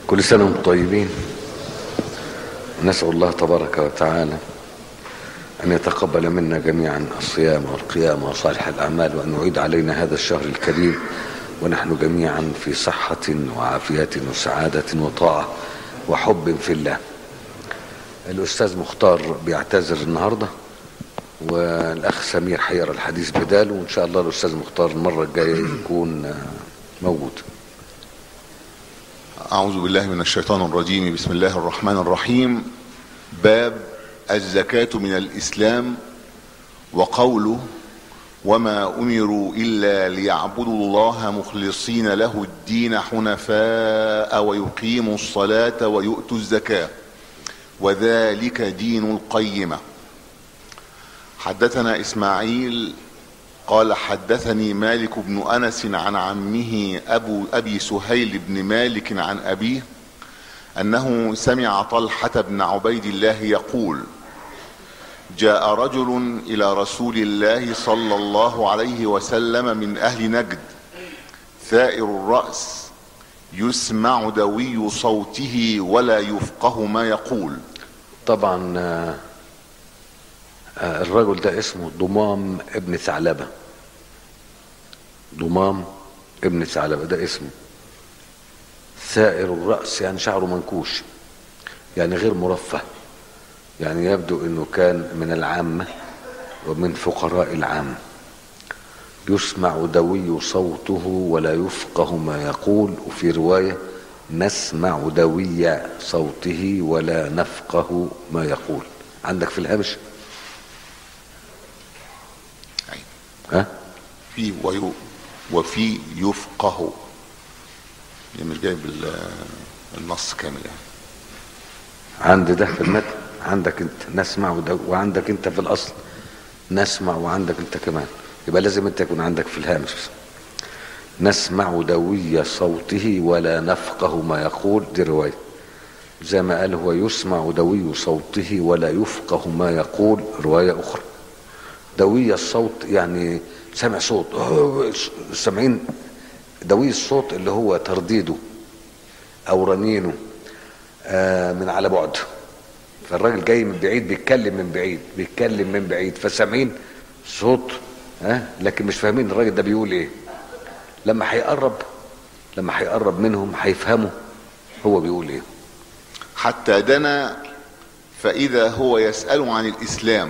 كل سنة وانتم طيبين نسأل الله تبارك وتعالى أن يتقبل منا جميعا الصيام والقيام وصالح الأعمال وأن يعيد علينا هذا الشهر الكريم ونحن جميعا في صحة وعافية وسعادة وطاعة وحب في الله الأستاذ مختار بيعتذر النهاردة والأخ سمير حير الحديث بداله وإن شاء الله الأستاذ مختار المرة الجاية يكون موجود أعوذ بالله من الشيطان الرجيم بسم الله الرحمن الرحيم باب الزكاة من الإسلام وقوله وما أمروا إلا ليعبدوا الله مخلصين له الدين حنفاء ويقيموا الصلاة ويؤتوا الزكاة وذلك دين القيمة حدثنا إسماعيل قال حدثني مالك بن أنس عن عمه أبو أبي سهيل بن مالك عن أبيه أنه سمع طلحة بن عبيد الله يقول جاء رجل إلى رسول الله صلى الله عليه وسلم من أهل نجد ثائر الرأس يسمع دوي صوته ولا يفقه ما يقول طبعا آه، آه، الرجل ده اسمه ضمام ابن ثعلبة ضمام ابن ثعلبة ده اسمه ثائر الرأس يعني شعره منكوش يعني غير مرفه يعني يبدو انه كان من العامة ومن فقراء العامة يسمع دوي صوته ولا يفقه ما يقول وفي رواية نسمع دوي صوته ولا نفقه ما يقول عندك في الهامش أي. ها في ويو وفي يفقه يعني مش جايب ال- النص كامل يعني عندي ده في المتن عندك انت نسمع وده وعندك انت في الاصل نسمع وعندك انت كمان يبقى لازم انت يكون عندك في الهامش نسمع دوي صوته ولا نفقه ما يقول دي رواية زي ما قال هو يسمع دوي صوته ولا يفقه ما يقول رواية أخرى دوي الصوت يعني سمع صوت سامعين دوي الصوت اللي هو ترديده أو رنينه آه، من على بعد فالراجل جاي من بعيد بيتكلم من بعيد بيتكلم من بعيد فسامعين صوت ها لكن مش فاهمين الراجل ده بيقول ايه لما هيقرب لما هيقرب منهم هيفهموا هو بيقول ايه حتى دنا فإذا هو يسأل عن الإسلام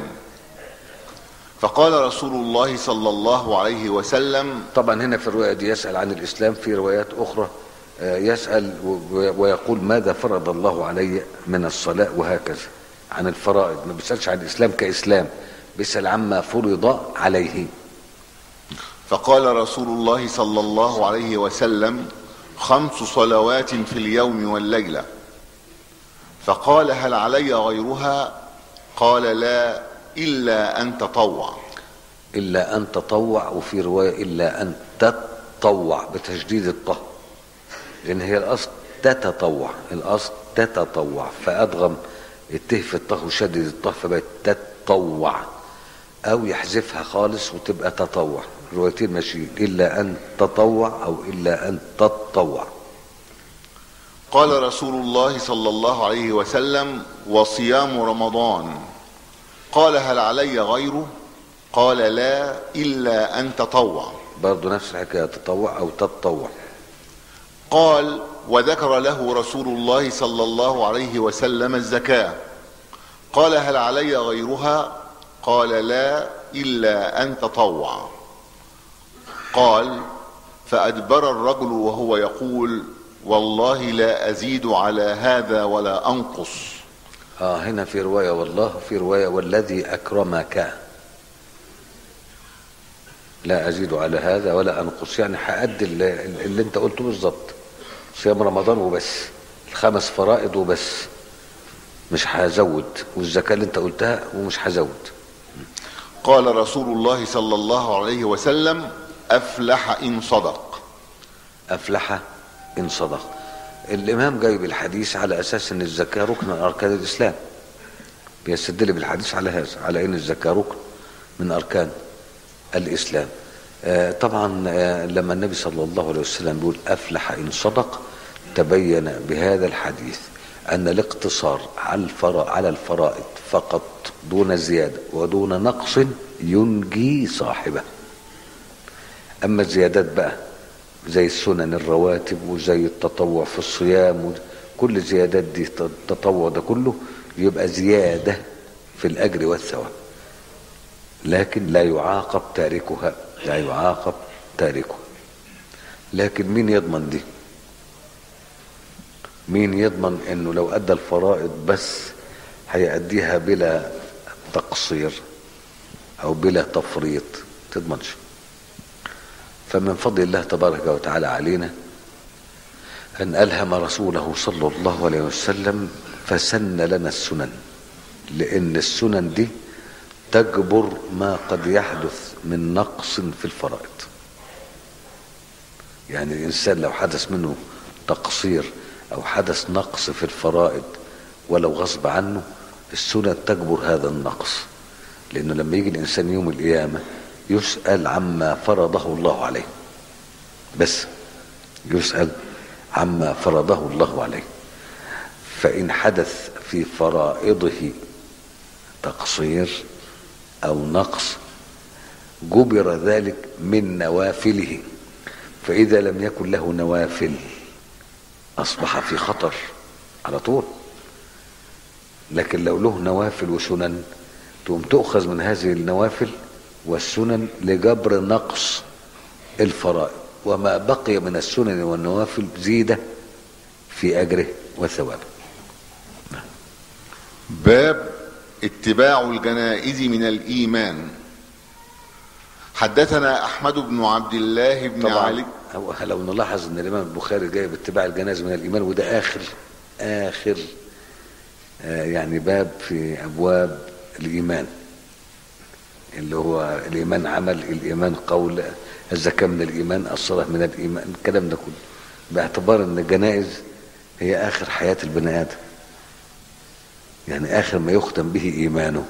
فقال رسول الله صلى الله عليه وسلم طبعا هنا في الرواية دي يسأل عن الإسلام في روايات أخرى آه، يسأل و- و- ويقول ماذا فرض الله علي من الصلاة وهكذا عن الفرائض ما بيسألش عن الإسلام كإسلام بيسأل عما فرض عليه فقال رسول الله صلى الله عليه وسلم خمس صلوات في اليوم والليلة فقال هل علي غيرها قال لا إلا أن تطوع إلا أن تطوع وفي رواية إلا أن تتطوع بتشديد الطه لأن هي الأصل تتطوع الأصل تتطوع فأدغم الته في الطه وشدد الطه فبقت تتطوع أو يحذفها خالص وتبقى تطوع روايتين ماشيين إلا أن تطوع أو إلا أن تتطوع قال رسول الله صلى الله عليه وسلم وصيام رمضان قال هل علي غيره قال لا إلا أن تطوع برضه نفس الحكاية تطوع أو تتطوع قال وذكر له رسول الله صلى الله عليه وسلم الزكاة قال هل علي غيرها قال لا إلا أن تطوع قال فأدبر الرجل وهو يقول والله لا أزيد على هذا ولا أنقص آه هنا في رواية والله في رواية والذي أكرمك لا أزيد على هذا ولا أنقص يعني هأدي اللي, اللي أنت قلته بالظبط صيام رمضان وبس الخمس فرائض وبس مش هزود والزكاة اللي أنت قلتها ومش هزود قال رسول الله صلى الله عليه وسلم أفلح إن صدق أفلح إن صدق الإمام جايب الحديث على أساس أن الزكاة ركن من أركان الإسلام بيستدل بالحديث على هذا على أن الزكاة ركن من أركان الإسلام آه، طبعا آه، لما النبي صلى الله عليه وسلم بيقول أفلح إن صدق تبين بهذا الحديث أن الاقتصار على الفرا- على الفرائض فقط دون زيادة ودون نقص ينجي صاحبه أما الزيادات بقى زي السنن الرواتب وزي التطوع في الصيام كل زيادات دي التطوع ده كله يبقى زيادة في الأجر والثواب لكن لا يعاقب تاركها لا يعاقب تاركها لكن مين يضمن دي مين يضمن انه لو ادى الفرائض بس هيأديها بلا تقصير او بلا تفريط تضمنش فمن فضل الله تبارك وتعالى علينا ان الهم رسوله صلى الله عليه وسلم فسن لنا السنن لان السنن دي تجبر ما قد يحدث من نقص في الفرائض يعني الانسان لو حدث منه تقصير او حدث نقص في الفرائض ولو غصب عنه السنن تجبر هذا النقص لانه لما يجي الانسان يوم القيامه يسال عما فرضه الله عليه بس يسال عما فرضه الله عليه فان حدث في فرائضه تقصير او نقص جبر ذلك من نوافله فاذا لم يكن له نوافل اصبح في خطر على طول لكن لو له نوافل وسنن تقوم تؤخذ من هذه النوافل والسنن لجبر نقص الفرائض وما بقي من السنن والنوافل زيد في اجره وثوابه باب اتباع الجنائز من الايمان حدثنا احمد بن عبد الله بن علي هو لو نلاحظ ان الامام البخاري جايب اتباع الجنائز من الايمان وده اخر اخر آه يعني باب في ابواب الايمان اللي هو الايمان عمل الايمان قول الزكاه من الايمان الصلاه من الايمان الكلام ده كله باعتبار ان الجنائز هي اخر حياه البني ادم يعني اخر ما يختم به ايمانه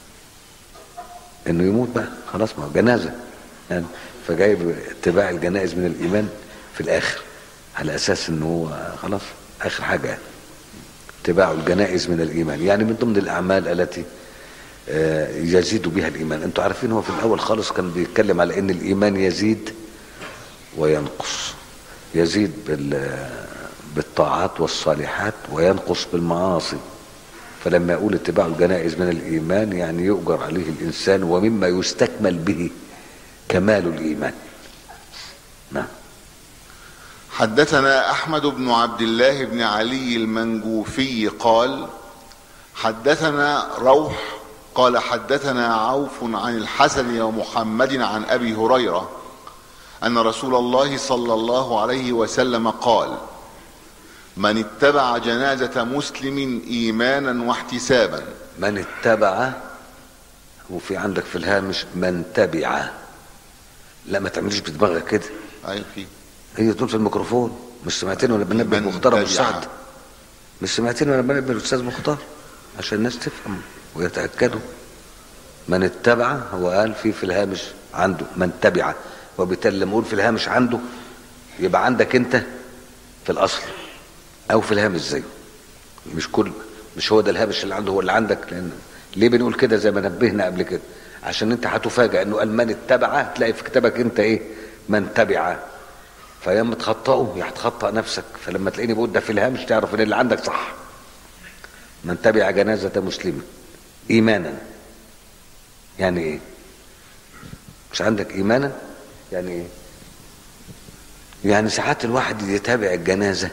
انه يموت بقى خلاص ما هو جنازه يعني فجايب اتباع الجنائز من الايمان في الاخر على اساس انه هو خلاص اخر حاجه يعني. اتباع الجنائز من الايمان يعني من ضمن الاعمال التي آه، يزيد بها الايمان انتوا عارفين هو في الاول خالص كان بيتكلم على ان الايمان يزيد وينقص يزيد بال بالطاعات والصالحات وينقص بالمعاصي فلما يقول اتباع الجنائز من الايمان يعني يؤجر عليه الانسان ومما يستكمل به كمال الايمان نعم حدثنا احمد بن عبد الله بن علي المنجوفي قال حدثنا روح قال حدثنا عوف عن الحسن ومحمد عن ابي هريره ان رسول الله صلى الله عليه وسلم قال من اتبع جنازه مسلم ايمانا واحتسابا من اتبع وفي عندك في الهامش من تبع لا ما تعمليش بدماغك كده ايوه في هي تقول في الميكروفون مش سمعتني وانا بنبه من مختار ابو تبع. سعد مش سمعتني وانا بنبه الاستاذ مختار عشان الناس تفهم ويتاكدوا من اتبع هو قال في في الهامش عنده من تبع وبالتالي لما اقول في الهامش عنده يبقى عندك انت في الاصل او في الهامش زيه مش كل مش هو ده الهامش اللي عنده هو اللي عندك لان ليه بنقول كده زي ما نبهنا قبل كده عشان انت هتفاجئ انه قال من اتبع تلاقي في كتابك انت ايه من تبع فياما تخطئه يا هتخطئ نفسك فلما تلاقيني بقول ده في الهامش تعرف ان اللي عندك صح من تبع جنازة مسلمة ايمانا يعني ايه مش عندك ايمانا يعني ايه يعني ساعات الواحد يتابع الجنازة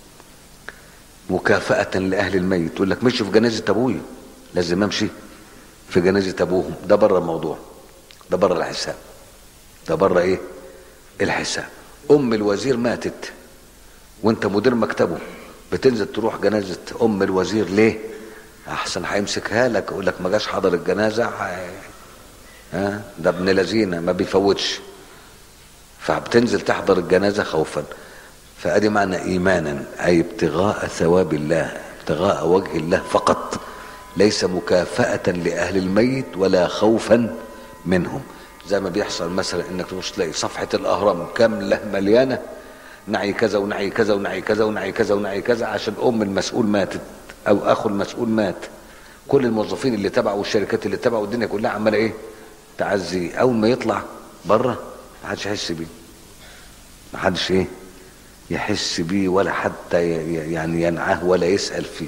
مكافأة لأهل الميت يقول لك مشي في جنازة أبويا لازم أمشي في جنازة أبوهم ده بره الموضوع ده بره الحساب ده بره إيه الحساب أم الوزير ماتت وأنت مدير مكتبه بتنزل تروح جنازة أم الوزير ليه؟ أحسن هيمسكها لك يقول لك ما جاش حضر الجنازة ح- ها ده ابن لذينه ما بيفوتش فبتنزل تحضر الجنازة خوفا فأدي معنى إيمانا أي ابتغاء ثواب الله ابتغاء وجه الله فقط ليس مكافأة لأهل الميت ولا خوفا منهم زي ما بيحصل مثلا انك تبص تلاقي صفحة الأهرام كاملة مليانة نعي كذا ونعي كذا ونعي كذا ونعي كذا ونعي كذا عشان ام المسؤول ماتت او اخو المسؤول مات كل الموظفين اللي تبعه والشركات اللي تبعه والدنيا كلها عماله ايه تعزي اول ما يطلع بره ما حدش يحس بيه ما حدش ايه يحس بيه ولا حتى ي- يعني ينعاه ولا يسأل فيه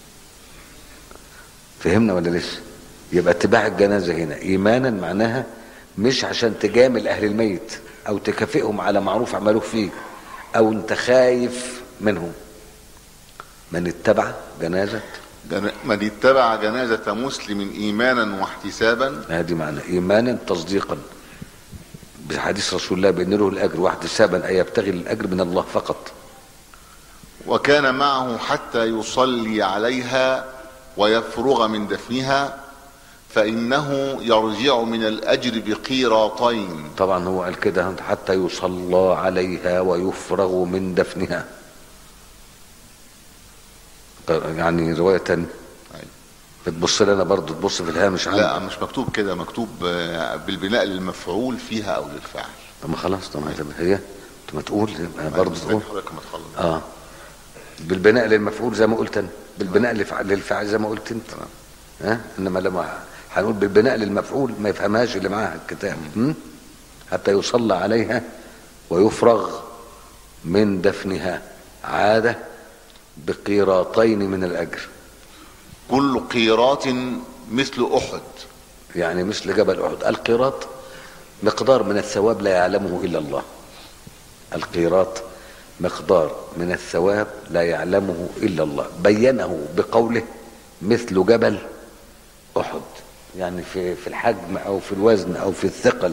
فهمنا ولا لسه يبقى اتباع الجنازة هنا ايمانا معناها مش عشان تجامل اهل الميت او تكافئهم على معروف عملوه فيك او انت خايف منهم من اتبع جنازة جن- من اتبع جنازة مسلم إيمانا واحتسابا هذه معنى ايمانا تصديقا بحديث رسول الله بان له الاجر واحتسابا اي يبتغي الاجر من الله فقط وكان معه حتى يصلي عليها ويفرغ من دفنها فإنه يرجع من الأجر بقيراطين طبعا هو قال كده حتى يصلى عليها ويفرغ من دفنها يعني رواية تانية أيوة. بتبص لنا برضو تبص في الهامش عندي لا مش مكتوب كده مكتوب آه، بالبناء للمفعول فيها أو للفاعل طب ما خلاص طب ما هي انت ما تقول يبقى برضو مستني تقول حضرتك ما تخلص اه بالبناء للمفعول زي ما قلت انا بالبناء للفع- للفاعل زي ما قلت انت ها انما لما هنقول بالبناء للمفعول ما يفهمهاش اللي معاها الكتاب م? حتى يصلى عليها ويفرغ من دفنها عاده بقيراطين من الاجر كل قيراط مثل أحد يعني مثل جبل احد القيراط مقدار من الثواب لا يعلمه الا الله القيراط مقدار من الثواب لا يعلمه الا الله بينه بقوله مثل جبل احد يعني في في الحجم او في الوزن او في الثقل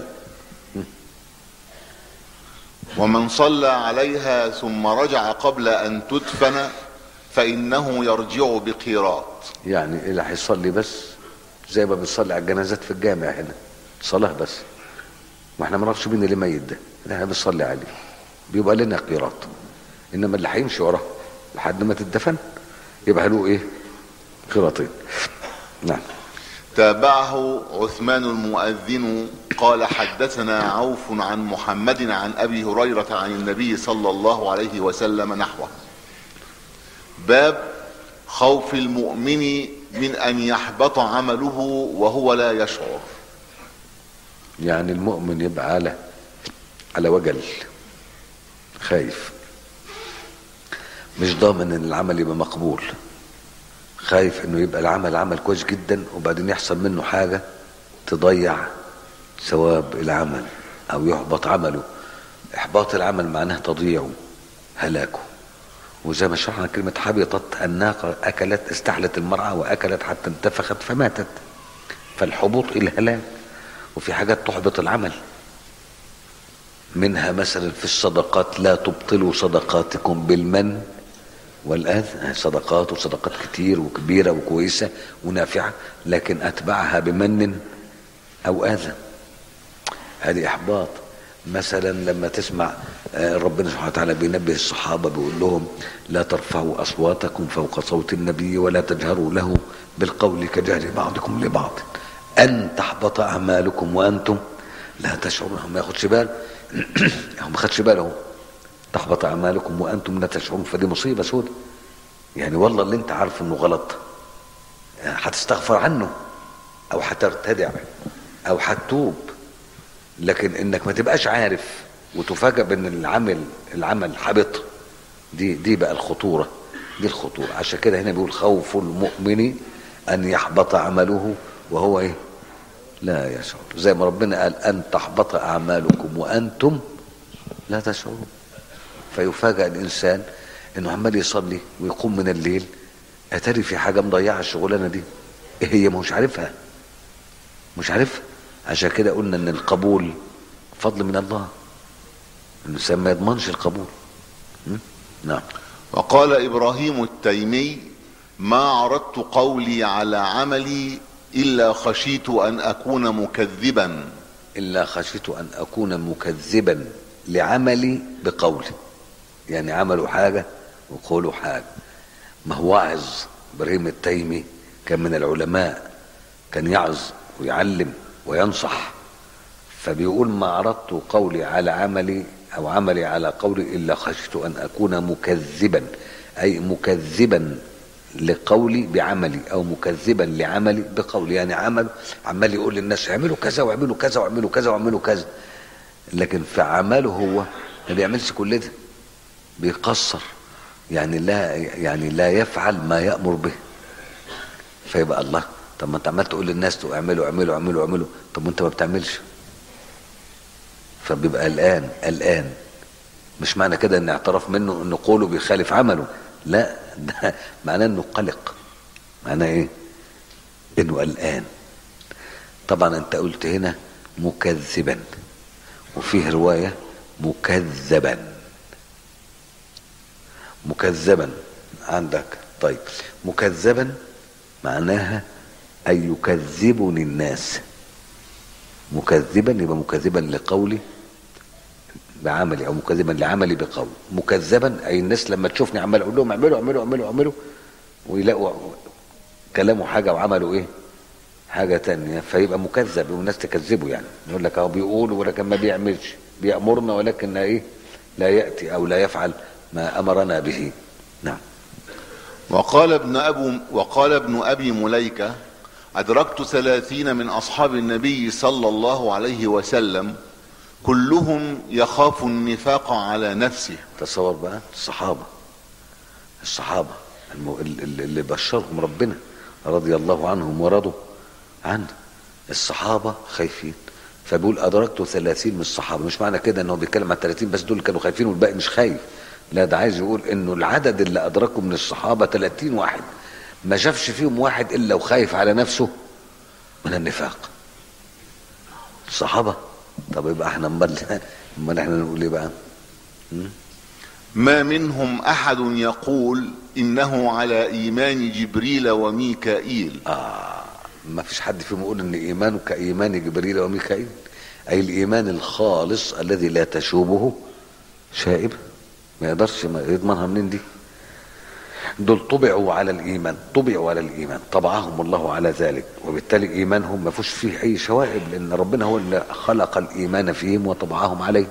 ومن صلى عليها ثم رجع قبل أن تدفن فإنه يرجع بقيراط يعني اللي هيصلي بس زي ما بنصلي على الجنازات في الجامع هنا صلاه بس واحنا ما نعرفش مين اللي ميت ده ده احنا بنصلي عليه بيبقى لنا قيراط انما اللي هيمشي وراه لحد ما تدفن يبقى له ايه قيراطين نعم تابعه عثمان المؤذن قال حدثنا عوف عن محمد عن ابي هريره عن النبي صلى الله عليه وسلم نحوه باب خوف المؤمن من ان يحبط عمله وهو لا يشعر يعني المؤمن يبقى على على وجل خايف مش ضامن ان العمل يبقى مقبول خايف انه يبقى العمل عمل كويس جدا وبعدين يحصل منه حاجة تضيع ثواب العمل او يحبط عمله احباط العمل معناه تضييعه هلاكه وزي ما شرحنا كلمة حبطت الناقة أكلت استحلت المرعى وأكلت حتى انتفخت فماتت فالحبوط الهلاك وفي حاجات تحبط العمل منها مثلا في الصدقات لا تبطلوا صدقاتكم بالمن والأذى صدقات وصدقات كتير وكبيرة وكويسة ونافعة لكن أتبعها بمن أو أذى هذه إحباط مثلا لما تسمع آه، ربنا سبحانه وتعالى بينبه الصحابة بيقول لهم لا ترفعوا أصواتكم فوق صوت النبي ولا تجهروا له بالقول كجهر بعضكم لبعض أن تحبط أعمالكم وأنتم لا تشعرون هم ما ياخدش بال هم ما خدش باله تحبط أعمالكم وأنتم لا تشعرون فدي مصيبة سودة يعني والله اللي أنت عارف إنه غلط هتستغفر عنه أو هترتدع أو هتتوب لكن انك ما تبقاش عارف وتفاجأ بان العمل العمل حبط دي دي بقى الخطوره دي الخطوره عشان كده هنا بيقول خوف المؤمن ان يحبط عمله وهو ايه لا يشعر زي ما ربنا قال ان تحبط اعمالكم وانتم لا تشعرون فيفاجأ الانسان انه عمال يصلي ويقوم من الليل اتاري في حاجه مضيعه الشغلانه دي ايه هي ما هوش عارفها مش عارفها عشان كده قلنا ان القبول فضل من الله الانسان ما يضمنش القبول م? نعم وقال ابراهيم التيمي ما عرضت قولي على عملي الا خشيت ان اكون مكذبا الا خشيت ان اكون مكذبا لعملي بقولي يعني عملوا حاجه وقولوا حاجه ما هو واعظ ابراهيم التيمي كان من العلماء كان يعظ ويعلم وينصح فبيقول ما عرضت قولي على عملي أو عملي على قولي إلا خشيت أن أكون مكذبا أي مكذبا لقولي بعملي أو مكذبا لعملي بقولي يعني عمل عمال يقول للناس اعملوا كذا واعملوا كذا واعملوا كذا واعملوا كذا لكن في عمله هو ما بيعملش كل ده بيقصر يعني لا يعني لا يفعل ما يأمر به فيبقى الله طب ما انت عمال تقول للناس تو اعملوا اعملوا اعملوا اعملوا طب وانت ما بتعملش فبيبقى قلقان قلقان مش معنى كده ان اعترف منه ان قوله بيخالف عمله لا ده معناه انه قلق معناه ايه انه قلقان طبعا انت قلت هنا مكذبا وفيه روايه مكذبا مكذبا عندك طيب مكذبا معناها أن يكذبني الناس مكذبا يبقى مكذبا لقولي بعملي أو مكذبا لعملي بقول مكذبا أي الناس لما تشوفني عمال أقول لهم اعملوا اعملوا اعملوا اعملوا ويلاقوا كلامه حاجة وعملوا إيه حاجة تانية فيبقى مكذب والناس تكذبه يعني يقول لك أهو بيقول ولكن ما بيعملش بيأمرنا ولكن لا إيه لا يأتي أو لا يفعل ما أمرنا به نعم وقال ابن أبو وقال ابن أبي مليكة أدركت ثلاثين من أصحاب النبي صلى الله عليه وسلم كلهم يخاف النفاق على نفسه تصور بقى الصحابة الصحابة الم- ال- ال- اللي بشرهم ربنا رضي الله عنهم ورضوا عنه الصحابة خايفين فبيقول أدركت ثلاثين من الصحابة مش معنى كده أنه بيتكلم عن 30 بس دول كانوا خايفين والباقي مش خايف لا ده عايز يقول أنه العدد اللي أدركه من الصحابة 30 واحد ما شافش فيهم واحد إلا وخايف على نفسه من النفاق الصحابة طب يبقى احنا امال امال احنا نقول ايه بقى؟ ما منهم أحد يقول إنه على إيمان جبريل وميكائيل آه ما فيش حد فيهم يقول ان ايمانه كايمان جبريل وميكائيل اي الايمان الخالص الذي لا تشوبه شائبه ما يقدرش ما يضمنها منين دي دول طبعوا على الايمان طبعوا على الايمان طبعهم الله على ذلك وبالتالي ايمانهم ما فيش فيه اي شوائب لان ربنا هو اللي خلق الايمان فيهم وطبعهم عليه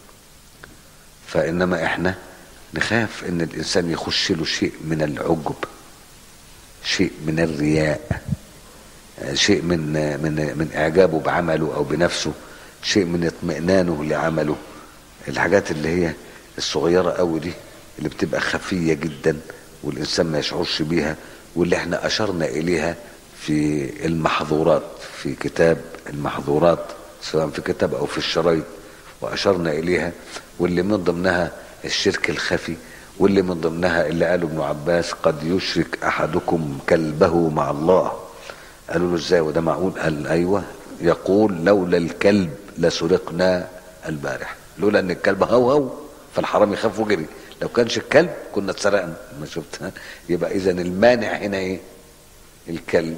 فانما احنا نخاف ان الانسان يخش له شيء من العجب شيء من الرياء شيء من من من اعجابه بعمله او بنفسه شيء من اطمئنانه لعمله الحاجات اللي هي الصغيره قوي دي اللي بتبقى خفيه جدا والانسان ما يشعرش بيها واللي احنا اشرنا اليها في المحظورات في كتاب المحظورات سواء في كتاب او في الشرايط واشرنا اليها واللي من ضمنها الشرك الخفي واللي من ضمنها اللي قاله ابن عباس قد يشرك احدكم كلبه مع الله قالوا له ازاي وده معقول قال ايوه يقول لولا الكلب لسرقنا البارح لولا ان الكلب هو هو فالحرام يخاف وجري لو كانش الكلب كنا اتسرقنا ما شفت يبقى اذا المانع هنا ايه الكلب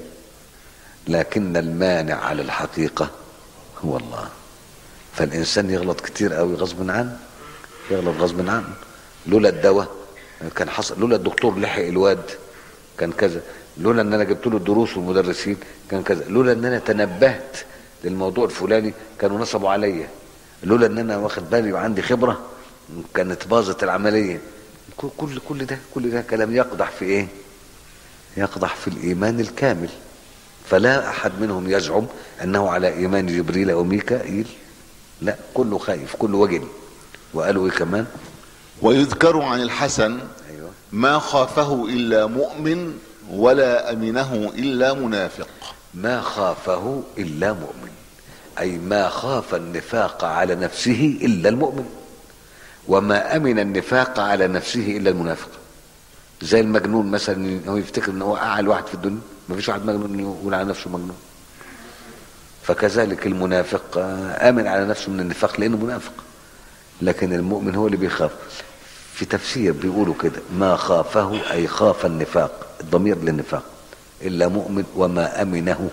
لكن المانع على الحقيقة هو الله فالإنسان يغلط كتير قوي غصب عنه يغلط غصب عنه لولا الدواء كان حصل لولا الدكتور لحق الواد كان كذا لولا ان انا جبت له الدروس والمدرسين كان كذا لولا ان انا تنبهت للموضوع الفلاني كانوا نصبوا عليا لولا ان انا واخد بالي وعندي خبره كانت باظت العمليه كل كل كل ده كل ده كلام يقدح في ايه يقدح في الايمان الكامل فلا احد منهم يزعم انه على ايمان جبريل وميكائيل لا كله خايف كله وجل وقالوا ايه كمان ويذكر عن الحسن ايوه ما خافه إلا مؤمن ولا أمنه إلا منافق ما خافه الا مؤمن اي ما خاف النفاق على نفسه الا المؤمن وما امن النفاق على نفسه الا المنافق زي المجنون مثلا هو يفتكر ان هو اعلى واحد في الدنيا ما فيش واحد مجنون يقول على نفسه مجنون فكذلك المنافق آه، امن على نفسه من النفاق لانه منافق لكن المؤمن هو اللي بيخاف في تفسير بيقولوا كده ما خافه اي خاف النفاق الضمير للنفاق الا مؤمن وما امنه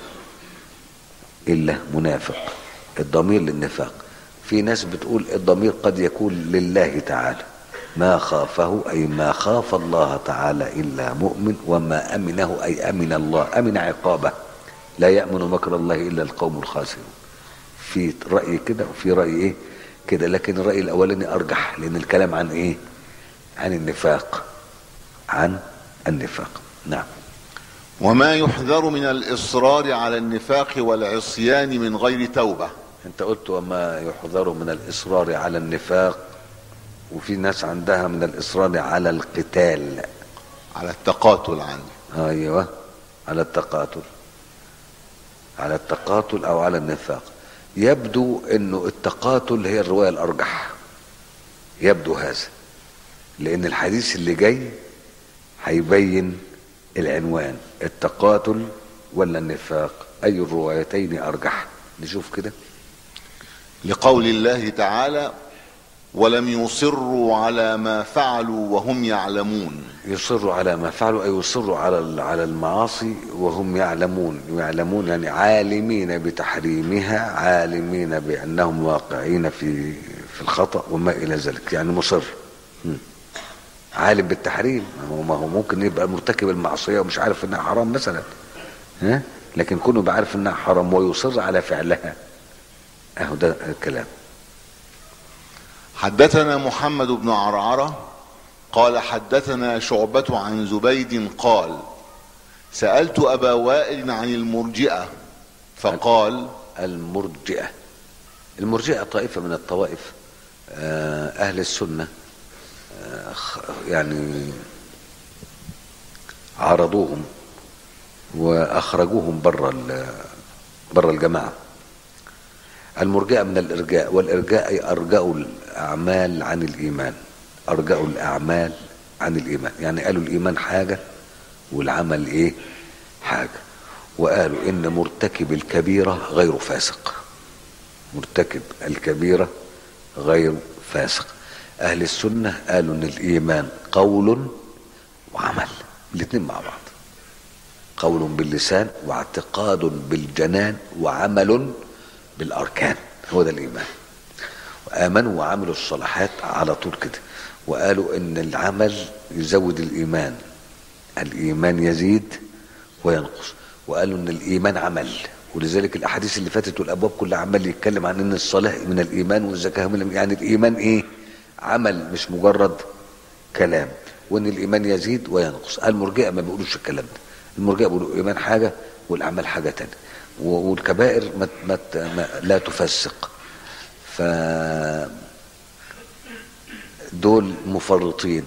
الا منافق الضمير للنفاق في ناس بتقول الضمير قد يكون لله تعالى ما خافه اي ما خاف الله تعالى الا مؤمن وما امنه اي امن الله امن عقابه لا يامن مكر الله الا القوم الخاسرون في راي كده وفي راي ايه كده لكن الرأي الأولاني أرجح لأن الكلام عن إيه عن النفاق عن النفاق نعم وما يحذر من الإصرار على النفاق والعصيان من غير توبة انت قلت وما يحذر من الإصرار على النفاق وفي ناس عندها من الإصرار على القتال على التقاتل عنه ايوه على التقاتل على التقاتل او على النفاق يبدو انه التقاتل هي الروايه الارجح يبدو هذا لان الحديث اللي جاي هيبين العنوان التقاتل ولا النفاق اي الروايتين ارجح نشوف كده لقول الله تعالى ولم يصروا على ما فعلوا وهم يعلمون يصروا على ما فعلوا أي يصروا على على المعاصي وهم يعلمون يعلمون يعني عالمين بتحريمها عالمين بأنهم واقعين في في الخطأ وما إلى ذلك يعني مصر م. عالم بالتحريم ما هو- ما هو ممكن يبقى مرتكب المعصية ومش عارف إنها حرام مثلا ها لكن كونه يبقى عارف إنها حرام ويصر على فعلها أهو ده الكلام حدثنا محمد بن عرعرة قال حدثنا شعبة عن زبيد قال سألت أبا وائل عن المرجئة فقال المرجئة المرجئة طائفة من الطوائف آه، أهل السنة آه، خ- يعني عارضوهم وأخرجوهم بره بره الجماعة المرجئة من الإرجاء والإرجاء أي أرجأوا الأعمال عن الإيمان أرجأوا الأعمال عن الإيمان يعني قالوا الإيمان حاجة والعمل إيه حاجة وقالوا إن مرتكب الكبيرة غير فاسق مرتكب الكبيرة غير فاسق أهل السنة قالوا إن الإيمان قول وعمل الاثنين مع بعض قول باللسان واعتقاد بالجنان وعمل بالأركان هو ده الإيمان وآمنوا وعملوا الصالحات على طول كده وقالوا إن العمل يزود الإيمان الإيمان يزيد وينقص وقالوا إن الإيمان عمل ولذلك الأحاديث اللي فاتت والأبواب كلها عمال يتكلم عن إن الصلاة من الإيمان والزكاة من الإيمان. يعني الإيمان إيه؟ عمل مش مجرد كلام وإن الإيمان يزيد وينقص المرجئة ما بيقولوش الكلام ده المرجئة بيقولوا الإيمان حاجة والأعمال حاجة تانية و- والكبائر ما ما ما لا تفسق ف دول مفرطين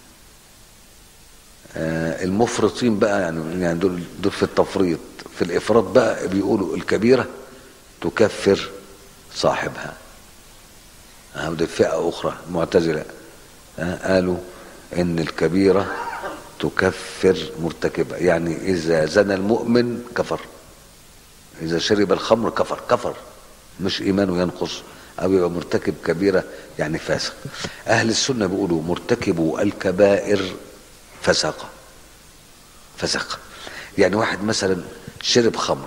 آه، المفرطين بقى يعني يعني دول دول في التفريط في الافراط بقى بيقولوا الكبيره تكفر صاحبها آه، ودي فئه اخرى معتزله آه، قالوا ان الكبيره تكفر مرتكبها يعني اذا زنى المؤمن كفر اذا شرب الخمر كفر كفر مش ايمانه ينقص او يبقى مرتكب كبيره يعني فاسق اهل السنه بيقولوا مرتكب الكبائر فسق فسق يعني واحد مثلا شرب خمر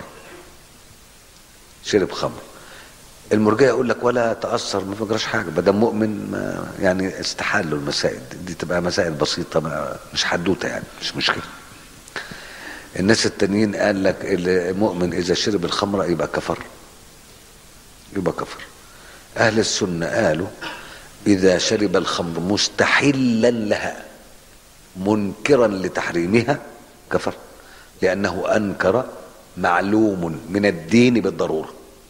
شرب خمر المرجئه يقول لك ولا تاثر ما فيجراش حاجه ما دام مؤمن ما يعني استحال له المسائل دي, دي تبقى مسائل بسيطه ما مش حدوته يعني مش مشكله الناس التانيين قال لك المؤمن اذا شرب الخمر يبقى كفر يبقى كفر اهل السنه قالوا اذا شرب الخمر مستحلا لها منكرا لتحريمها كفر لانه انكر معلوم من الدين بالضروره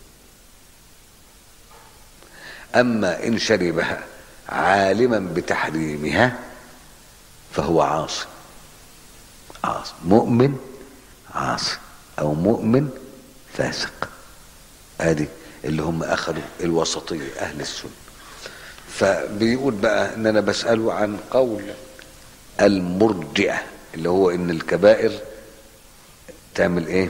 اما ان شربها عالما بتحريمها فهو عاصي عاصي مؤمن عاصي او مؤمن فاسق ادي اللي هم اخذوا الوسطيه اهل السنه فبيقول بقى ان انا بساله عن قول المرجئه اللي هو ان الكبائر تعمل ايه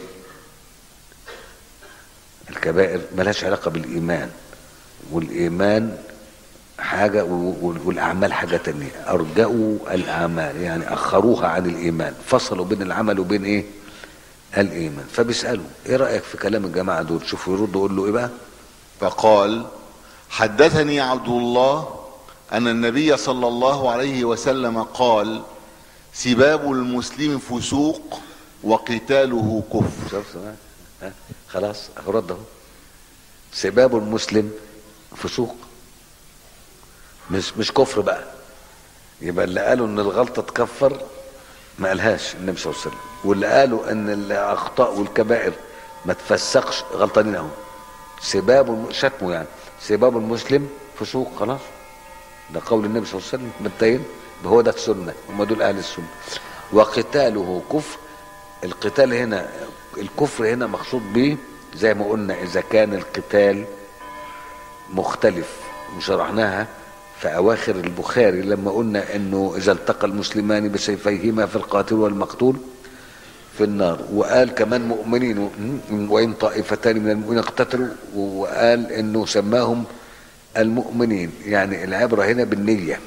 الكبائر ملهاش علاقه بالايمان والايمان حاجه والاعمال حاجه تانية ارجأوا الاعمال يعني اخروها عن الايمان فصلوا بين العمل وبين ايه الايمان فبيسالوا ايه رايك في كلام الجماعه دول شوفوا يردوا يقول له ايه بقى فقال حدثني عبد الله ان النبي صلى الله عليه وسلم قال سباب المسلم فسوق وقتاله كفر شوف ها خلاص اهو رد اهو سباب المسلم فسوق مش مش كفر بقى يبقى اللي قالوا ان الغلطه تكفر ما قالهاش النبي صلى الله عليه وسلم واللي قالوا ان الاخطاء والكبائر ما تفسقش غلطانين اهو سباب الم- شتمه يعني سباب المسلم فسوق خلاص ده قول النبي صلى الله عليه وسلم منتهين هو ده السنه هم دول اهل السنه وقتاله كفر القتال هنا الكفر هنا مقصود به زي ما قلنا اذا كان القتال مختلف وشرحناها في اواخر البخاري لما قلنا انه اذا التقى المسلمان بسيفيهما في القاتل والمقتول في النار وقال كمان مؤمنين و- وان طائفتان من المؤمنين اقتتلوا وقال انه سماهم المؤمنين يعني العبره هنا بالنيه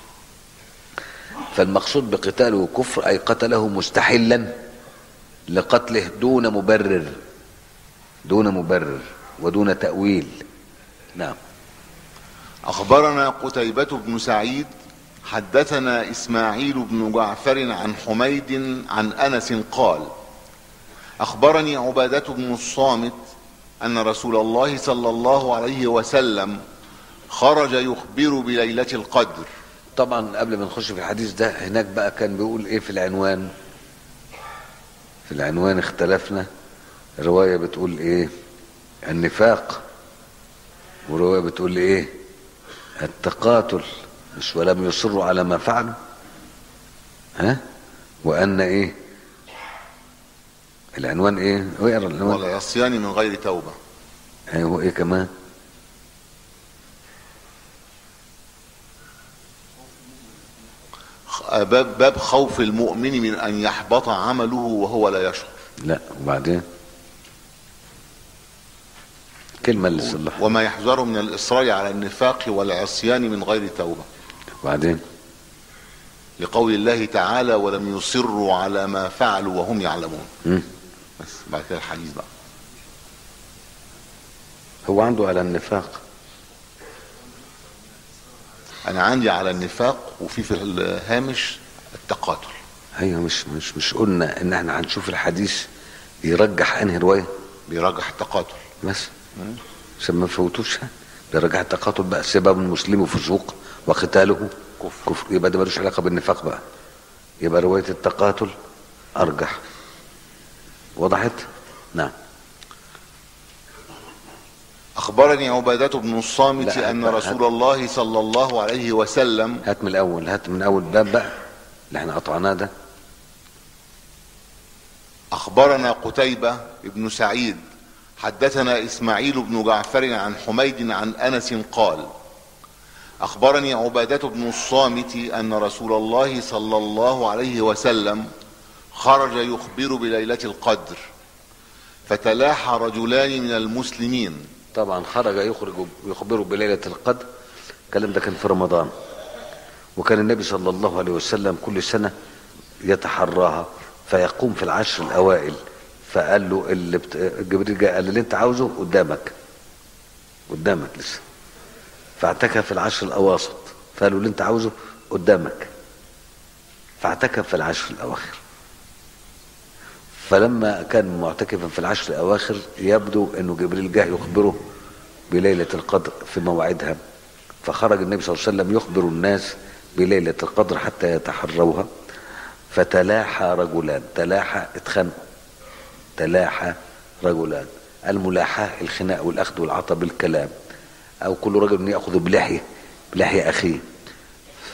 فالمقصود بقتاله كفر اي قتله مستحلا لقتله دون مبرر دون مبرر ودون تاويل نعم أخبرنا قتيبة بن سعيد حدثنا إسماعيل بن جعفر عن حميد عن أنس قال أخبرني عبادة بن الصامت أن رسول الله صلى الله عليه وسلم خرج يخبر بليلة القدر طبعا قبل ما نخش في الحديث ده هناك بقى كان بيقول ايه في العنوان في العنوان اختلفنا رواية بتقول ايه النفاق ورواية بتقول ايه التقاتل مش ولم يصروا على ما فعلوا ها وان ايه العنوان ايه اقرا العنوان ولا يصيان من غير توبة ايوه ايه كمان خ- باب, باب خوف المؤمن من أن يحبط عمله وهو لا يشعر لا وبعدين كلمة اللي صلحها وما يحذر من الإصرار على النفاق والعصيان من غير توبة وبعدين لقول الله تعالى ولم يصروا على ما فعلوا وهم يعلمون مم. بس بعد كده الحديث بقى هو عنده على النفاق انا عندي على النفاق وفي في الهامش التقاتل ايوه مش مش مش قلنا ان احنا هنشوف الحديث يرجح انهي روايه بيرجح التقاتل بس عشان ما نفوتوش بيرجح التقاتل بقى سباب المسلم فسوق وقتاله كفر. كفر يبقى ده ملوش علاقه بالنفاق بقى يبقى روايه التقاتل ارجح وضحت نعم اخبرني عبادة بن الصامت لا، ان هات- رسول الله صلى الله عليه وسلم هات من الاول هات من اول باب بقى اللي احنا قطعناه ده اخبرنا قتيبة بن سعيد حدثنا اسماعيل بن جعفر عن حميد عن انس قال اخبرني عبادة بن الصامت ان رسول الله صلى الله عليه وسلم خرج يخبر بليلة القدر فتلاحى رجلان من المسلمين طبعا خرج يخرج يخبره بليلة القدر الكلام ده كان في رمضان وكان النبي صلى الله عليه وسلم كل سنة يتحراها فيقوم في العشر الأوائل فقال له اللي بت... جبريل جاء قال له اللي انت عاوزه قدامك قدامك لسه فاعتكف في العشر الأواسط فقال له اللي انت عاوزه قدامك فاعتكف في العشر الأواخر فلما كان معتكفا في العشر الاواخر يبدو انه جبريل جاء يخبره بليله القدر في موعدها فخرج النبي صلى الله عليه وسلم يخبر الناس بليله القدر حتى يتحروها فتلاحى رجلان تلاحى اتخانقوا تلاحى رجلان الملاحاه الخناق والاخذ والعطاء بالكلام او كل رجل ياخذ بلحيه بلحيه اخيه ف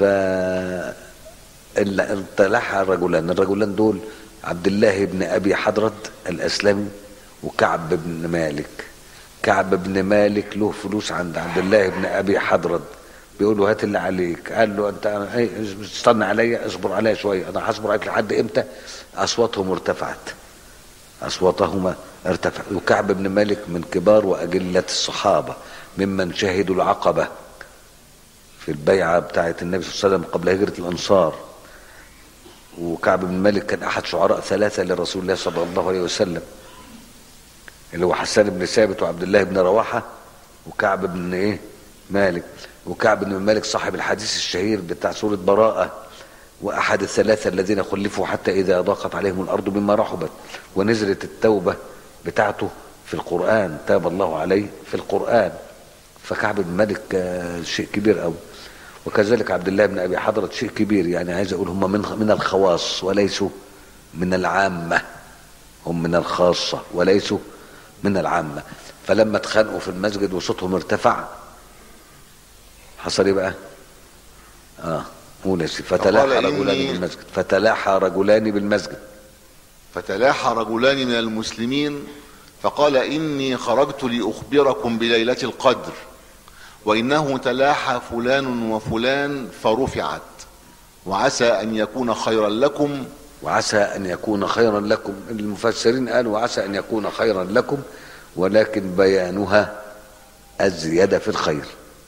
ال- تلاحى رجلان الرجلان دول عبد الله بن ابي حضرد الاسلمي وكعب بن مالك كعب بن مالك له فلوس عند عبد الله بن ابي حضرد بيقول له هات اللي عليك قال له انت ايه استنى عليا اصبر عليا شويه انا هصبر عليك لحد امتى اصواتهم ارتفعت اصواتهما ارتفعت وكعب بن مالك من كبار واجله الصحابه ممن شهدوا العقبه في البيعه بتاعه النبي صلى الله عليه وسلم قبل هجره الانصار وكعب بن مالك كان احد شعراء ثلاثه لرسول الله صلى الله عليه وسلم اللي هو حسان بن ثابت وعبد الله بن رواحه وكعب بن ايه مالك وكعب بن مالك صاحب الحديث الشهير بتاع سوره براءه واحد الثلاثه الذين خلفوا حتى اذا ضاقت عليهم الارض بما رحبت ونزلت التوبه بتاعته في القران تاب الله عليه في القران فكعب بن مالك آه، شيء كبير قوي وكذلك عبد الله بن ابي حضرة شيء كبير يعني عايز اقول هم من من الخواص وليسوا من العامة هم من الخاصة وليسوا من العامة فلما اتخانقوا في المسجد وصوتهم ارتفع حصل ايه بقى؟ اه قول يا سيدي فتلاحى فقال رجلان إني- بالمسجد فتلاحى رجلان بالمسجد فتلاحى رجلان من المسلمين فقال إني خرجت لأخبركم بليلة القدر وإنه تلاحى فلان وفلان فرفعت وعسى أن يكون خيرا لكم وعسى ان يكون خيرا لكم المفسرين قالوا وعسى ان يكون خيرا لكم ولكن بيانها ازيد في الخير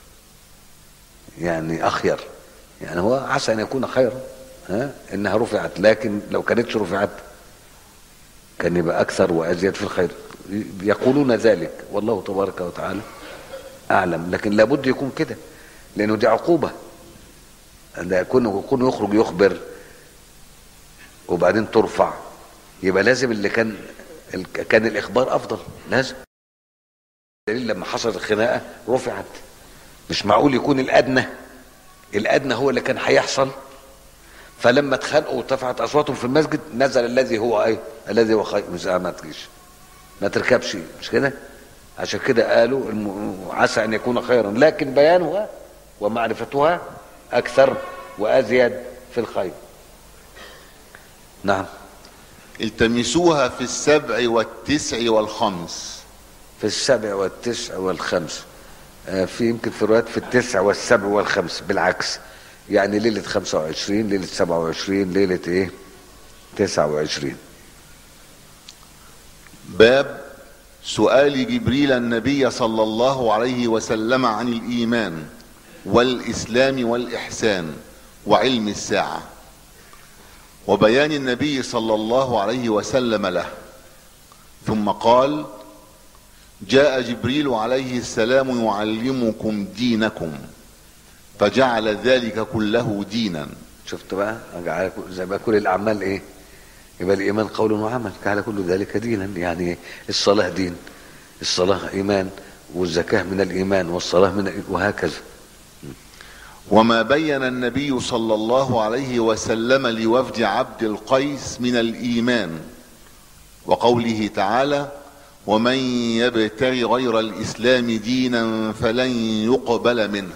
يعني اخير يعني هو عسى ان يكون خيرا ها انها رفعت لكن لو كانتش رفعت كان يبقى اكثر وازيد في الخير يقولون ذلك والله تبارك وتعالى اعلم لكن لابد يكون كده لانه دي عقوبه ده يكون يكون يخرج يخبر وبعدين ترفع يبقى لازم اللي كان ال- كان الاخبار افضل لازم دليل لما حصلت الخناقه رفعت مش معقول يكون الادنى الادنى هو اللي كان هيحصل فلما اتخانقوا وارتفعت اصواتهم في المسجد نزل الذي هو ايه الذي هو خير مش ما تجيش ما تركبش مش كده عشان كده قالوا الم- عسى ان يكون خيرا لكن بيانها ومعرفتها اكثر وازيد في الخير نعم التمسوها في السبع والتسع والخمس في السبع والتسع والخمس آه، في يمكن في روايات في التسع والسبع والخمس بالعكس يعني ليلة 25 ليلة 27 ليلة ايه 29 باب سؤال جبريل النبي صلى الله عليه وسلم عن الايمان والاسلام والاحسان وعلم الساعه وبيان النبي صلى الله عليه وسلم له ثم قال جاء جبريل عليه السلام يعلمكم دينكم فجعل ذلك كله دينا شفت بقى جعل كل- زي ما كل الاعمال ايه يبقى الايمان قول وعمل جعل كل ذلك دينا يعني الصلاه دين الصلاه ايمان والزكاه من الايمان والصلاه من الإيمان وهكذا وما بين النبي صلى الله عليه وسلم لوفد عبد القيس من الايمان وقوله تعالى ومن يبتغ غير الاسلام دينا فلن يقبل منه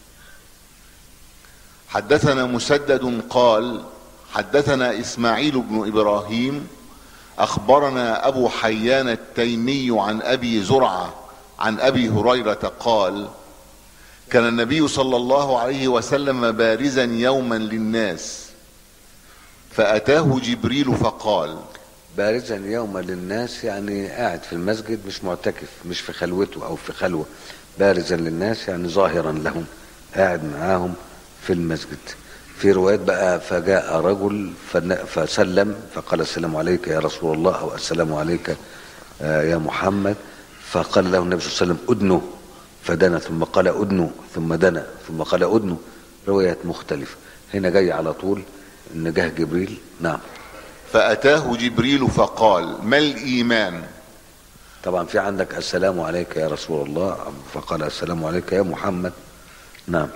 حدثنا مسدد قال حدثنا اسماعيل بن ابراهيم اخبرنا ابو حيان التيمي عن ابي زرعه عن ابي هريره قال كان النبي صلى الله عليه وسلم بارزا يوما للناس فاتاه جبريل فقال بارزا يوما للناس يعني قاعد في المسجد مش معتكف مش في خلوته او في خلوه بارزا للناس يعني ظاهرا لهم قاعد معاهم في المسجد في روايات بقى فجاء رجل فن- فسلم فقال السلام عليك يا رسول الله او السلام عليك آه، يا محمد فقال له النبي صلى الله عليه وسلم ادنو فدنا ثم قال ادنو ثم دنا ثم قال ادنو روايات مختلفه هنا جاي على طول ان جه جبريل نعم فاتاه جبريل فقال ما الايمان طبعا في عندك السلام عليك يا رسول الله فقال السلام عليك يا محمد نعم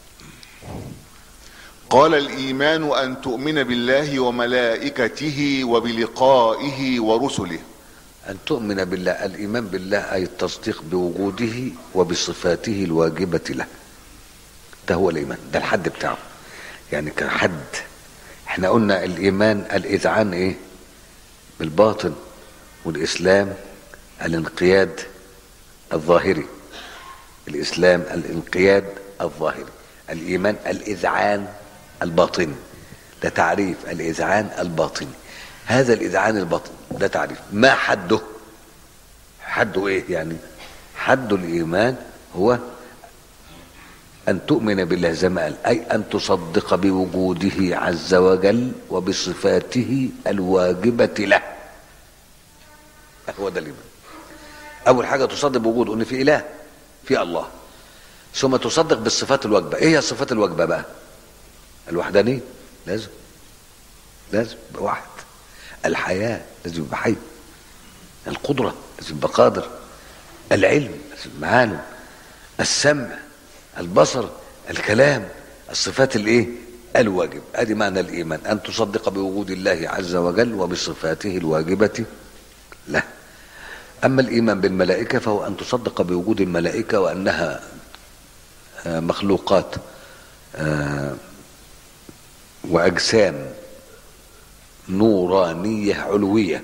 قال الايمان ان تؤمن بالله وملائكته وبلقائه ورسله أن تؤمن بالله الإيمان بالله أي التصديق بوجوده وبصفاته الواجبة له ده هو الإيمان ده الحد بتاعه يعني كحد احنا قلنا الإيمان الإذعان إيه بالباطن والإسلام الانقياد الظاهري الإسلام الانقياد الظاهري الإيمان الإذعان الباطني ده تعريف الإذعان الباطني هذا الإذعان الباطني ده تعريف ما حده حده إيه يعني حد الإيمان هو أن تؤمن بالله زي ما قال أي أن تصدق بوجوده عز وجل وبصفاته الواجبة له هو ده الإيمان أول حاجة تصدق بوجوده أن في إله في الله ثم تصدق بالصفات الواجبة إيه هي الصفات الواجبة بقى الوحدانية لازم لازم يبقى واحد الحياة لازم يبقى حي القدرة لازم يبقى قادر العلم لازم يبقى عالم السمع البصر الكلام الصفات الايه الواجب ادي معنى الايمان ان تصدق بوجود الله عز وجل وبصفاته الواجبه له اما الايمان بالملائكه فهو ان تصدق بوجود الملائكه وانها آه، مخلوقات آه، واجسام نورانيه علويه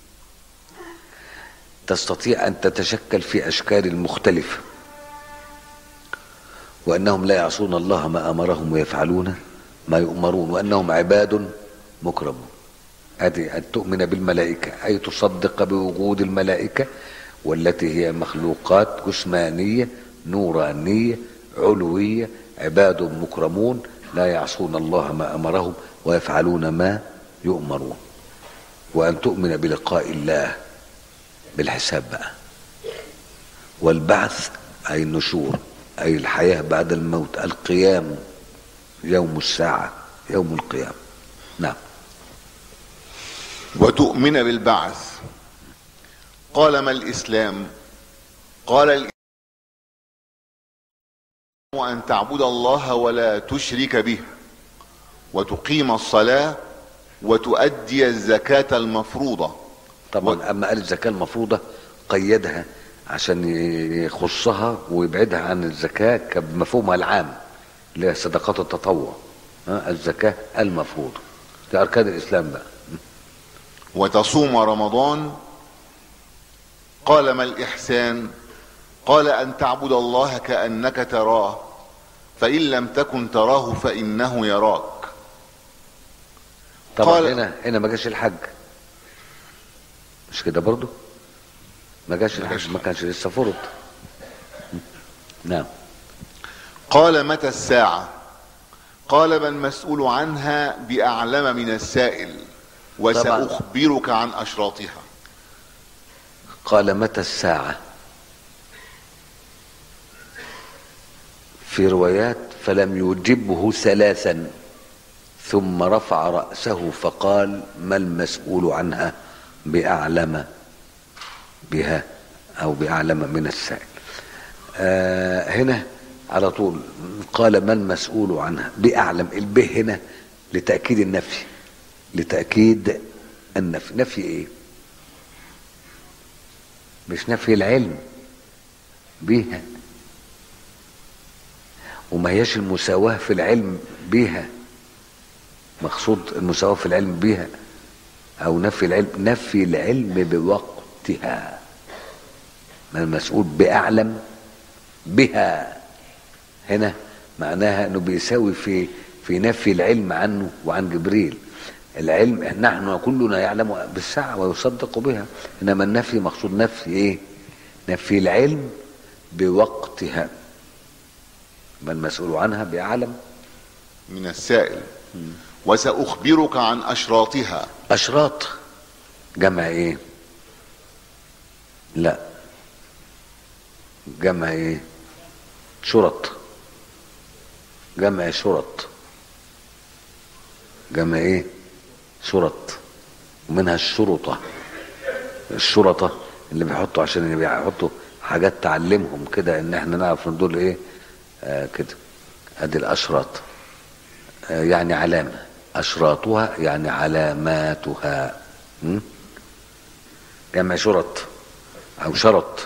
تستطيع ان تتشكل في اشكال مختلفه وانهم لا يعصون الله ما امرهم ويفعلون ما يؤمرون وانهم عباد مكرمون هذه ان تؤمن بالملائكه اي تصدق بوجود الملائكه والتي هي مخلوقات جسمانيه نورانيه علويه عباد مكرمون لا يعصون الله ما امرهم ويفعلون ما يؤمرون وان تؤمن بلقاء الله بالحساب بقى والبعث اي النشور اي الحياه بعد الموت القيام يوم الساعه يوم القيامه نعم وتؤمن بالبعث قال ما الإسلام قال الإسلام أن تعبد الله ولا تشرك به وتقيم الصلاة وتؤدي الزكاة المفروضة طبعا اما قال الزكاه المفروضه قيدها عشان يخصها ويبعدها عن الزكاه كمفهومها العام اللي هي صدقات التطوع ها، الزكاه المفروضه دي اركان الاسلام بقى وتصوم رمضان قال ما الإحسان قال أن تعبد الله كأنك تراه فإن لم تكن تراه فإنه يراك طبعا قال- هنا هنا ما جاش الحج مش كده برضو ما جاش ما جاش الحج ما كانش لسه فرض نعم قال متى الساعة قال ما المسؤول عنها بأعلم من السائل وسأخبرك عن أشراطها قال متى الساعة في روايات فلم يجبه ثلاثا ثم رفع رأسه فقال ما المسؤول عنها بأعلم بها أو بأعلم من السائل آه هنا على طول قال ما المسؤول عنها بأعلم البه هنا لتأكيد النفي لتأكيد النفي نفي ايه مش نفي العلم بيها وما هياش المساواة في العلم بيها مقصود المساواة في العلم بيها أو نفي العلم نفي العلم بوقتها ما المسؤول بأعلم بها هنا معناها انه بيساوي في في نفي العلم عنه وعن جبريل العلم نحن كلنا يعلم بالساعة ويصدق بها انما النفي مقصود نفي ايه نفي العلم بوقتها ما المسؤول عنها بأعلم من السائل وسأخبرك عن أشراطها أشراط جمع ايه لا جمع ايه شرط جمع شرط جمع ايه شرط ومنها الشرطة الشرطة اللي بيحطوا عشان بيحطوا حاجات تعلمهم كده ان احنا نعرف ان دول ايه آه كده ادي الاشراط آه يعني علامة اشراطها يعني علاماتها م? جمع شرط او شرط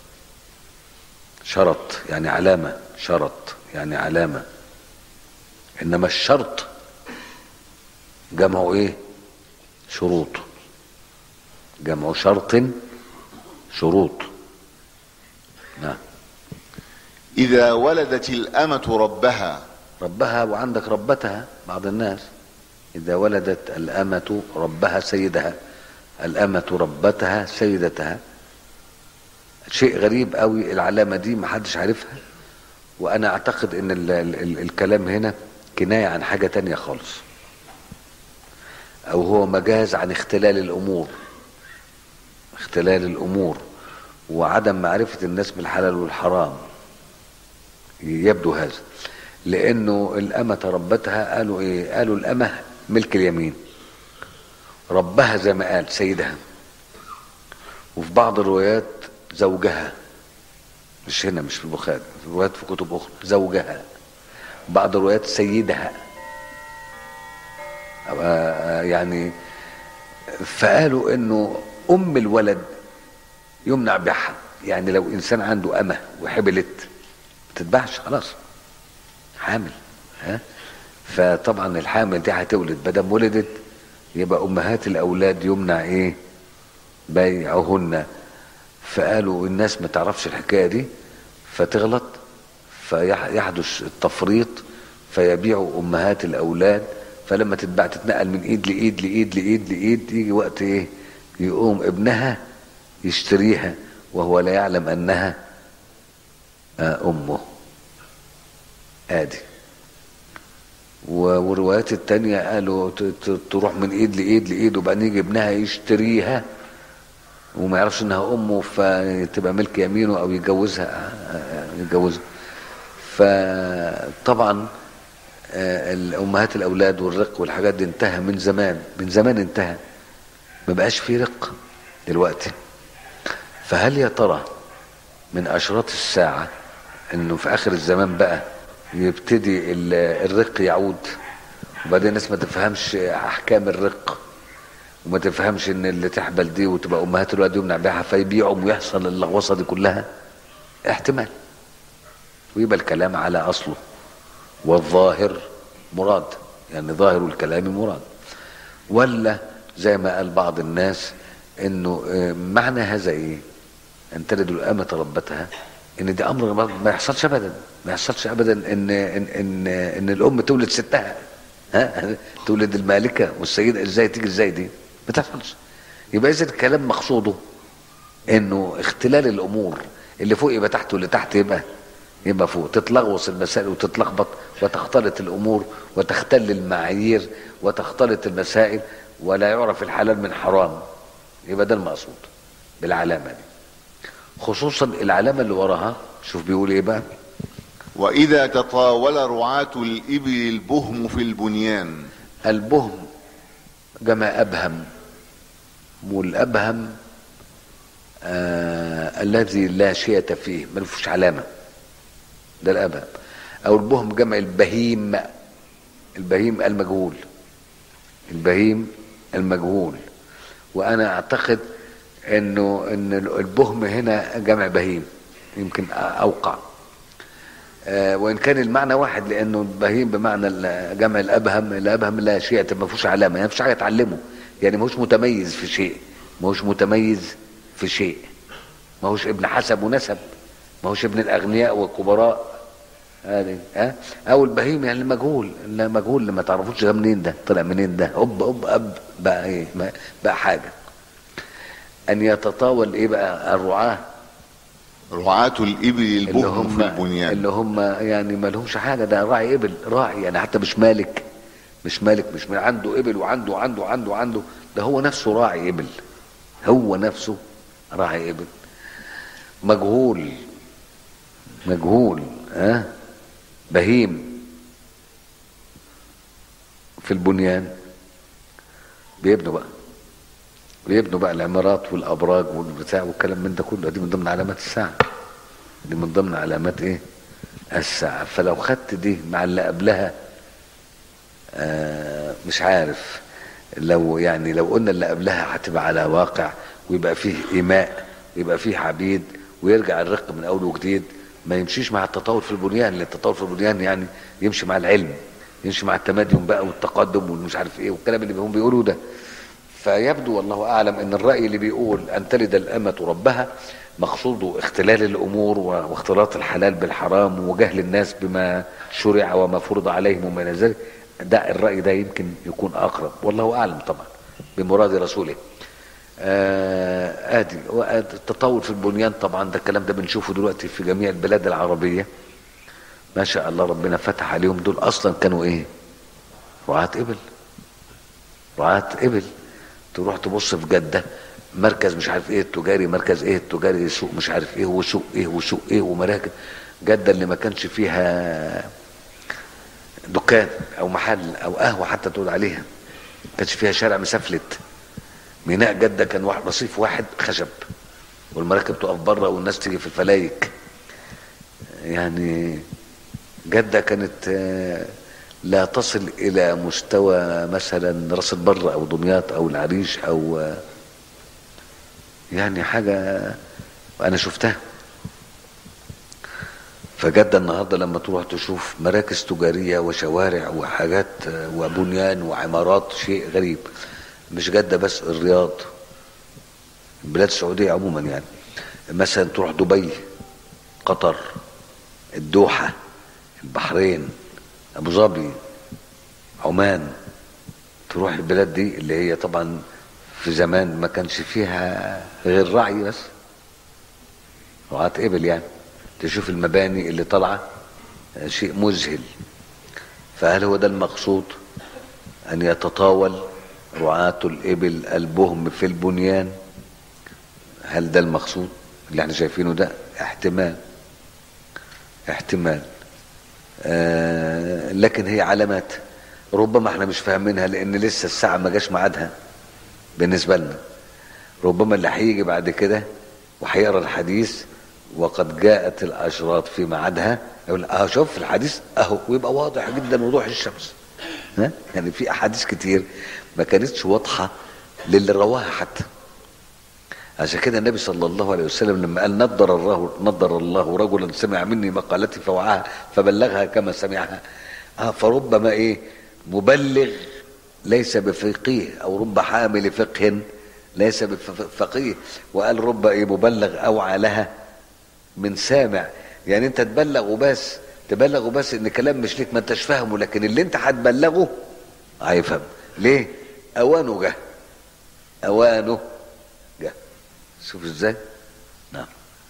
شرط يعني علامة شرط يعني علامة انما الشرط جمعه ايه شروط جمع شرط شروط نعم إذا ولدت الأمة ربها ربها وعندك ربتها بعض الناس إذا ولدت الأمة ربها سيدها الأمة ربتها سيدتها شيء غريب قوي العلامة دي محدش عارفها وأنا أعتقد إن ال ال ال الكلام هنا كناية عن حاجة تانية خالص أو هو مجاز عن اختلال الأمور اختلال الأمور وعدم معرفة الناس بالحلال والحرام يبدو هذا لأنه الأمة ربتها قالوا إيه قالوا الأمة ملك اليمين ربها زي ما قال سيدها وفي بعض الروايات زوجها مش هنا مش في البخاري في روايات في كتب أخرى زوجها بعض الروايات سيدها آه، يعني فقالوا انه ام الولد يمنع بيعها يعني لو انسان عنده امه وحبلت ما تتباعش خلاص حامل ها فطبعا الحامل دي هتولد بدل ولدت يبقى امهات الاولاد يمنع ايه بيعهن فقالوا الناس ما تعرفش الحكايه دي فتغلط فيحدث التفريط فيبيعوا امهات الاولاد فلما تتباع تتنقل من ايد لايد لايد لايد لايد يجي وقت ايه يقوم ابنها يشتريها وهو لا يعلم انها آه، امه ادي و- والروايات التانية قالوا ت- ت- تروح من ايد لايد لايد وبعدين يجي ابنها يشتريها وما يعرفش انها امه فتبقى ملك يمينه او يتجوزها يتجوزها فطبعا آه، الامهات الاولاد والرق والحاجات دي انتهى من زمان من زمان انتهى ما بقاش في رق دلوقتي فهل يا ترى من اشراط الساعه انه في اخر الزمان بقى يبتدي ال- الرق يعود وبعدين الناس ما تفهمش احكام الرق وما تفهمش ان اللي تحبل دي وتبقى امهات الولاد يمنع بيعها فيبيعهم ويحصل اللغوصه دي كلها احتمال ويبقى الكلام على اصله والظاهر مراد يعني ظاهر الكلام مراد ولا زي ما قال بعض الناس انه آه، معنى هذا ايه ان تلد الامة ربتها ان ده امر ما- ما يحصلش ابدا ما يحصلش ابدا ان ان ان, إن الام تولد ستها ها تولد المالكه والسيده ازاي تيجي ازاي دي ما تحصلش يبقى اذا الكلام مقصوده انه اختلال الامور اللي فوق يبقى تحت واللي تحت يبقى يبقى فوق تتلغوص المسائل وتتلخبط وتختلط الامور وتختل المعايير وتختلط المسائل ولا يعرف الحلال من حرام يبقى ده المقصود بالعلامه دي خصوصا العلامه اللي وراها شوف بيقول ايه بقى واذا تطاول رعاة الابل البهم في البنيان البهم جمع ابهم والابهم آه الذي لا شيء فيه ما فيهوش علامه ده الابهم او البهم جمع البهيم البهيم المجهول البهيم المجهول وانا اعتقد انه ان البهم هنا جمع بهيم يمكن اوقع آه، وان كان المعنى واحد لانه البهيم بمعنى ال- جمع الابهم الابهم لا شيء ما فيهوش علامه يعني ما فيش حاجه تعلمه يعني ما هوش متميز في شيء ما هوش متميز في شيء ما هوش ابن حسب ونسب ما هوش ابن الاغنياء والكبراء هذه ها او البهيم يعني المجهول لا مجهول اللي ما تعرفوش ده منين ده طلع منين ده هوب هوب اب بقى ايه ما- بقى حاجه ان يتطاول ايه بقى الرعاه رعاة الابل اللي البهم هم في البنيان اللي هم يعني ما لهمش حاجه ده راعي ابل راعي يعني حتى مش مالك مش مالك مش من عنده ابل وعنده وعنده وعنده وعنده ده هو نفسه راعي ابل هو نفسه راعي ابل مجهول مجهول ها بهيم في البنيان بيبنوا بقى بيبنوا بقى العمارات والابراج والبتاع والكلام من ده كله دي من ضمن علامات الساعه دي من ضمن علامات ايه الساعه فلو خدت دي مع اللي قبلها آه مش عارف لو يعني لو قلنا اللي قبلها هتبقى على واقع ويبقى فيه ايماء ويبقى فيه عبيد ويرجع الرق من اول وجديد ما يمشيش مع التطور في البنيان لان التطور في البنيان يعني يمشي مع العلم يمشي مع التمدن بقى والتقدم والمش عارف ايه والكلام اللي هم بيقولوه ده فيبدو والله اعلم ان الراي اللي بيقول ان تلد الامه ربها مقصوده اختلال الامور واختلاط الحلال بالحرام وجهل الناس بما شرع وما فرض عليهم وما الى ذلك ده الراي ده يمكن يكون اقرب والله اعلم طبعا بمراد رسوله آه ادي التطور في البنيان طبعا ده الكلام ده بنشوفه دلوقتي في جميع البلاد العربيه ما شاء الله ربنا فتح عليهم دول اصلا كانوا ايه رعاة ابل رعاة ابل تروح تبص في جدة مركز مش عارف ايه التجاري مركز ايه التجاري سوق مش عارف ايه وسوق ايه وسوق ايه ومراكز جدة اللي ما كانش فيها دكان او محل او قهوة حتى تقول عليها ما كانش فيها شارع مسفلت ميناء جدة كان واحد رصيف واحد خشب والمراكب تقف بره والناس تيجي في الفلايك يعني جدة كانت آه، لا تصل إلى مستوى مثلا راس البر أو دمياط أو العريش أو آه، يعني حاجة أنا شفتها فجدة النهاردة لما تروح تشوف مراكز تجارية وشوارع وحاجات آه، وبنيان وعمارات شيء غريب مش جدة بس الرياض البلاد السعودية عموما يعني مثلا تروح دبي قطر الدوحة البحرين أبو ظبي عمان تروح البلاد دي اللي هي طبعا في زمان ما كانش فيها غير رعي بس رعاة إبل يعني تشوف المباني اللي طالعة آه، شيء مذهل فهل هو ده المقصود أن يتطاول رعاة الإبل البهم في البنيان هل ده المقصود اللي احنا شايفينه ده احتمال احتمال آه لكن هي علامات ربما احنا مش فاهمينها لان لسه الساعه ما جاش ميعادها بالنسبه لنا ربما اللي هيجي بعد كده وهيقرا الحديث وقد جاءت الاشراط في ميعادها يقول اه شوف الحديث اهو ويبقى واضح جدا وضوح الشمس ها يعني في احاديث كتير ما كانتش واضحه للي رواها حتى عشان كده النبي صلى الله عليه وسلم لما قال نضر الله نضر الله رجلا سمع مني مقالتي فوعاها فبلغها كما سمعها آه فربما ايه مبلغ ليس بفقيه او رب حامل فقه ليس بفقيه وقال رب ايه مبلغ اوعى لها من سامع يعني انت تبلغ وبس تبلغ وبس ان كلام مش ليك ما انتش فاهمه لكن اللي انت هتبلغه هيفهم ليه اوانه جه اوانه جه شوف ازاي نعم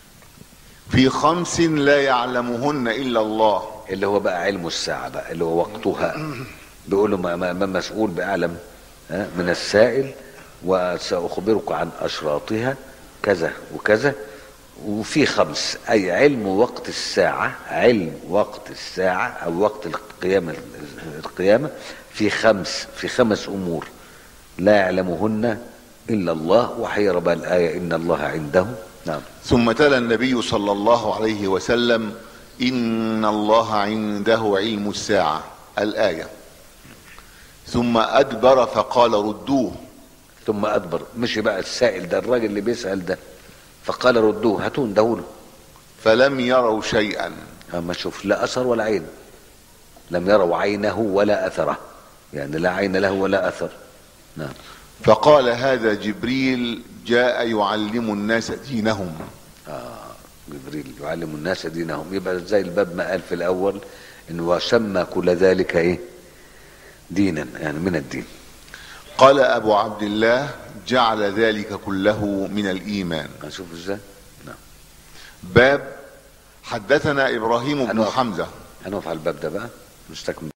في خمس لا يعلمهن الا الله اللي هو بقى علم الساعة بقى اللي هو وقتها بيقولوا ما, ما, ما مسؤول بأعلم ها، من السائل وسأخبرك عن أشراطها كذا وكذا وفي خمس أي علم وقت الساعة علم وقت الساعة أو وقت القيامة القيامة في خمس في خمس أمور لا يعلمهن إلا الله وحير بقى الآية إن الله عنده نعم ثم تلا النبي صلى الله عليه وسلم ان الله عنده علم الساعه الايه ثم ادبر فقال ردوه ثم أدبر مشي بقى السائل ده الراجل اللي بيسأل ده فقال ردوه هاتون دولوا فلم يروا شيئا أما شوف لا أثر ولا عين لم يروا عينه ولا أثره يعني لا عين له ولا أثر نعم فقال هذا جبريل جاء يعلم الناس دينهم آه جبريل يعلم الناس دينهم يبقى زي الباب ما قال في الأول إن وسمى كل ذلك إيه دينا يعني من الدين قال ابو عبد الله جعل ذلك كله من الايمان هنشوف إزاي نعم باب حدثنا ابراهيم بن هنقف. حمزه هنقف على الباب ده بقى نستكمل